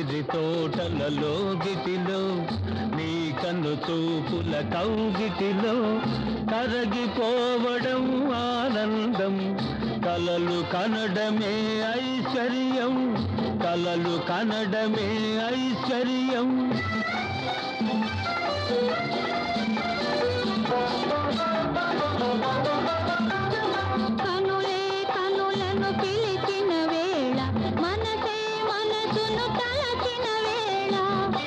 విరి తోటలలో గిటిలో నీ కన్ను చూపుల కౌగిటిలో కరగిపోవడం ఆనందం కలలు కనడమే ఐశ్వర్యం కలలు కనడమే ఐశ్వర్యం కనులే కనులను పిలిచిన వేళ మనసే మనసును తలచిన వేళ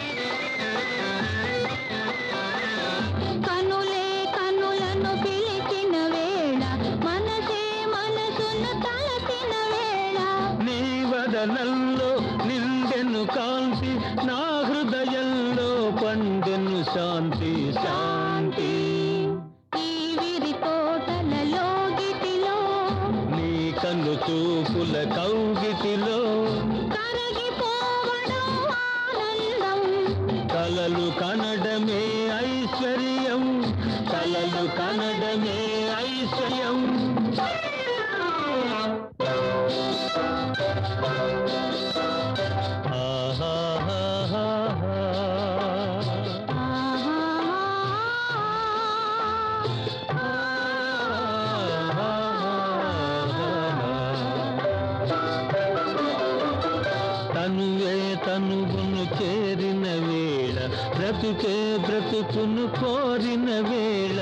కనులే కనులను పిలిచిన వేళ మనసే మనసును తలచిన వేళ నీ వదనంలో నిండెను కాంతి నా హృదయంలో పండెను శాంతి శాంతి ఈ విరి తోటలలో గిటిలో నీ కన్ను చూపుల కౌగిటిలో కరగిపోవడం ఆనందం కలలు కనడమే ఐశ్వర్యం కలలు కనడమే ఐశ్వర్యం ఆహాహాహా. తనువే తనువును చేరిన వేళ బ్రతుకే బ్రతుకును కోరిన వేళ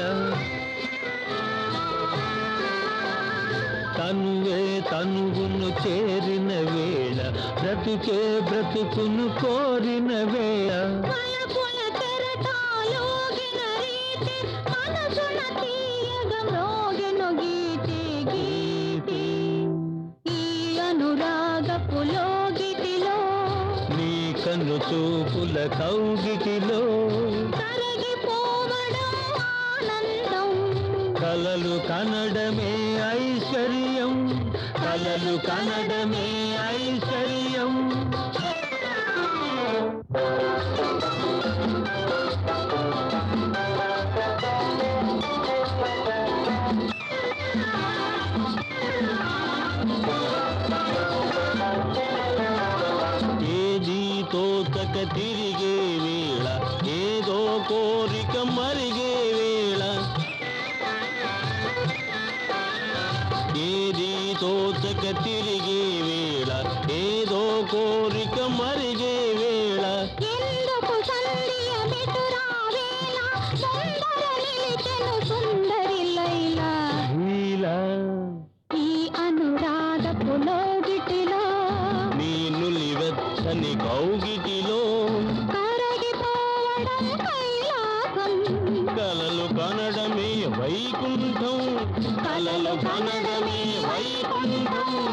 తనువే తనువును చేరిన వేళ బ్రతుకే బ్రతుకును కోరిన వేళ వలపుల కెరటాలోగిన రీతి మనసున తీయగ మ్రోగెను గీతి గీతి ఈ అనురాగపు లోగిటిలో నీ కన్ను చూపుల కౌగిటిలో కరగిపోవడం ఆనందం కలలు కనడమే ఐశ్వర్యం కలలు కనడమే ఐశ్వర్యం ఏది తోచక తిరిగే వేళ ఏదో కోరిక మరిగే వేళ ఏది తోచక తిరిగే వేళ ఏదో కోరిక మరిగే వేళ ఎందుకు సంధియ మెటురా వేళ సుందర నిలిచెను సుందరి లైలా నీలా ఈ అనురాగపు లోగిటిలో నీ నులివెచ్చని కౌగిటిలో కరగిపోవడం కైలాసం కలలు కనడమే వైకుంఠం కలలు కనడమే వైకుంఠం